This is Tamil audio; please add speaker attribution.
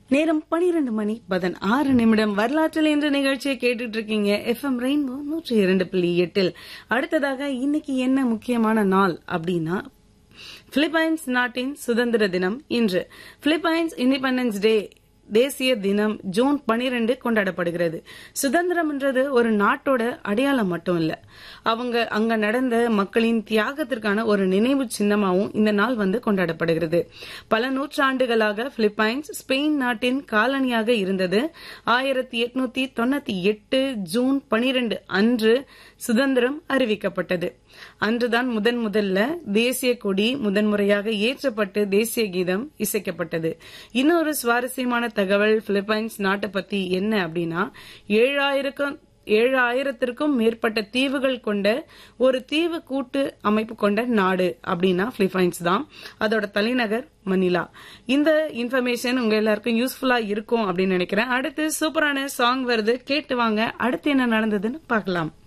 Speaker 1: நேரம் பனிரெண்டு மணி பதன் ஆறு நிமிடம் வரலாற்றில் என்ற நிகழ்ச்சியை கேட்டுட்டு இருக்கீங்க எஃப்எம் ரெயின்போ நூற்றி இரண்டு புள்ளி எட்டில் அடுத்ததாக இன்னைக்கு என்ன முக்கியமான நாள் அப்படின்னா பிலிப்பைன்ஸ் நாட்டின் சுதந்திர தினம் இன்று பிலிப்பைன்ஸ் இண்டிபெண்டன்ஸ் டே தேசிய தினம் ஜூன் பனிரெண்டு கொண்டாடப்படுகிறது சுதந்திரம்ன்றது ஒரு நாட்டோட அடையாளம் மட்டும் இல்ல அவங்க அங்க நடந்த மக்களின் தியாகத்திற்கான ஒரு நினைவு சின்னமாவும் இந்த நாள் வந்து கொண்டாடப்படுகிறது பல நூற்றாண்டுகளாக பிலிப்பைன்ஸ் ஸ்பெயின் நாட்டின் காலனியாக இருந்தது ஆயிரத்தி எட்நூத்தி தொண்ணூத்தி எட்டு ஜூன் பனிரெண்டு அன்று சுதந்திரம் அறிவிக்கப்பட்டது அன்றுதான் முதன் முதல்ல தேசிய கொடி முதன்முறையாக ஏற்றப்பட்டு தேசிய கீதம் இசைக்கப்பட்டது இன்னொரு சுவாரஸ்யமான தகவல் பிலிப்பைன்ஸ் நாட்டை பத்தி என்ன அப்படின்னா ஏழாயிரக்கும் ஏழாயிரத்திற்கும் மேற்பட்ட தீவுகள் கொண்ட ஒரு தீவு கூட்டு அமைப்பு கொண்ட நாடு அப்படின்னா பிலிப்பைன்ஸ் தான் அதோட தலைநகர் மணிலா இந்த இன்ஃபர்மேஷன் உங்க எல்லாருக்கும் யூஸ்ஃபுல்லா இருக்கும் அப்படின்னு நினைக்கிறேன் அடுத்து சூப்பரான சாங் வருது கேட்டு வாங்க அடுத்து என்ன நடந்ததுன்னு பார்க்கலாம்